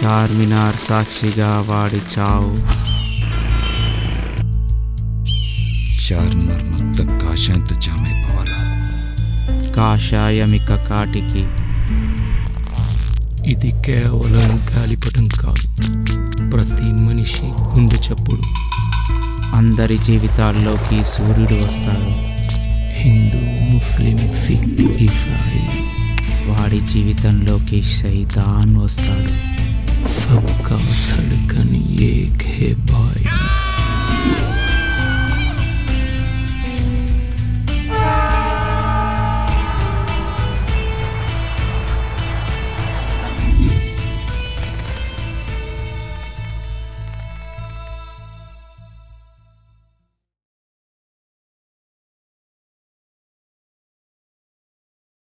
చార్మినార్ సాక్షిగా వాడి చావు చార్మినార్ మొత్తం కాశాంత జామ్ అయిపోవాలా కాషాయమిక కాటికి ఇది కేవలం గాలిపటం కాదు ప్రతి మనిషి గుండె చప్పుడు అందరి జీవితాల్లోకి సూర్యుడు వస్తాడు హిందూ ముస్లిం సిక్ ఈసాయి వాడి జీవితంలోకి సైతాన్ వస్తాడు सबका धड़कन एक है भाई